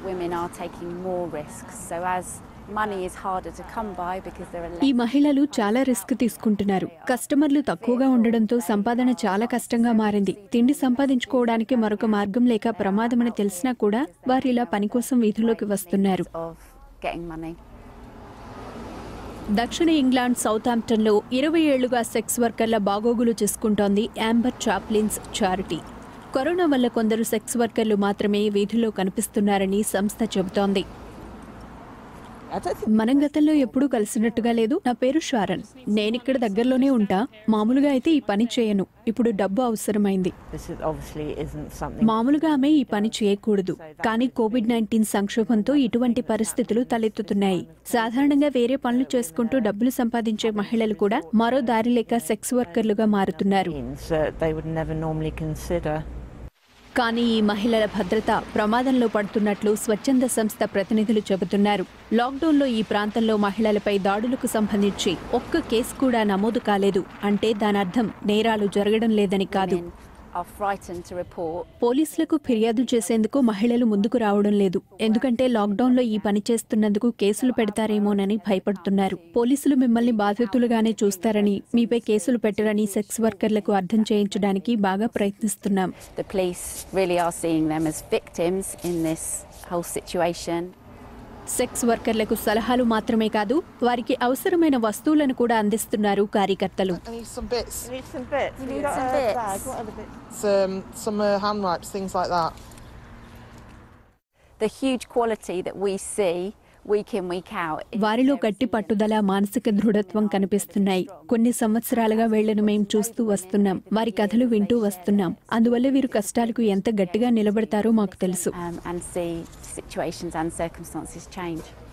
women are taking more risks. So as money is harder to come by because there are ఈ less మహిళలు చాలా risk తీసుకుంటున్నారు కస్టమర్లు తక్కువగా ఉండడంతో సంపాదన చాలా కష్టంగా మారింది తిండి సంపాదించుకోవడానికి మరొక మార్గం లేక ప్రమాదమని తెలిసినా కూడా వారు ఇలా పని కోసం వీధుల్లోకి వస్తున్నారు of getting money. దక్షిణ ఇంగ్లాండ్ సౌతాంప్టన్లో ఇరవై ఏళ్లుగా సెక్స్ వర్కర్ల బాగోగులు చూసుకుంటోంది యాంబర్ చాప్లిన్స్ చారిటీ కరోనా వల్ల కొందరు సెక్స్ వర్కర్లు మాత్రమే వీధుల్లో కనిపిస్తున్నారని సంస్థ చెబుతోంది మనం గతంలో ఎప్పుడూ కలిసినట్టుగా లేదు నా పేరు షారన్ నేనిక్కడ దగ్గరలోనే ఉంటా మామూలుగా అయితే ఈ పని చేయను ఇప్పుడు డబ్బు అవసరమైంది This is obviously isn't something. మామూలుగా ఆమె ఈ పని చేయకూడదు కానీ కోవిడ్ నైన్టీన్ సంక్షోభంతో ఇటువంటి పరిస్థితులు తలెత్తుతున్నాయి సాధారణంగా వేరే పనులు చేసుకుంటూ డబ్బులు సంపాదించే మహిళలు కూడా మరో దారి లేక సెక్స్ వర్కర్లుగా మారుతున్నారు means that they would never normally consider. కానీ ఈ మహిళల భద్రత ప్రమాదంలో పడుతున్నట్లు స్వచ్ఛంద సంస్థ ప్రతినిధులు చెబుతున్నారు లాక్డౌన్లో ఈ ప్రాంతంలో మహిళలపై దాడులకు సంబంధించి ఒక్క కేసు కూడా నమోదు కాలేదు అంటే దానర్థం నేరాలు జరగడం లేదని కాదు Women are frightened to report పోలీసులకు ఫిర్యాదు చేసేందుకు మహిళలు ముందుకు రావడం లేదు ఎందుకంటే లాక్డౌన్లో ఈ పని చేస్తున్నందుకు కేసులు పెడతారేమోనని భయపడుతున్నారు పోలీసులు మిమ్మల్ని బాధితులుగానే చూస్తారని మీపై కేసులు పెట్టరని సెక్స్ వర్కర్లకు అర్థం చేయించడానికి బాగా ప్రయత్నిస్తున్నాం the police really are seeing them as victims in this whole situation. Sex వర్కర్లకు సలహాలు మాత్రమే కాదు వారికి అవసరమైన వస్తువులను కూడా అందిస్తున్నారు కార్యకర్తలు I need some bits, You need some bits. Have you need got some a bits? bag? What other bits? some some uh, hand wipes, things like that. The huge quality that we see week in, week out. is వారిలో very గట్టి similar. పట్టుదల మానసిక దృఢత్వం కనిపిస్తున్నాయి కొన్ని సంవత్సరాలుగా వీళ్లను మేము చూస్తూ వస్తున్నాం వారి కథలు వింటూ వస్తున్నాం అందువల్ల వీరు కష్టాలకు ఎంత గట్టిగా నిలబడతారో మాకు తెలుసు Um, and see situations and circumstances change.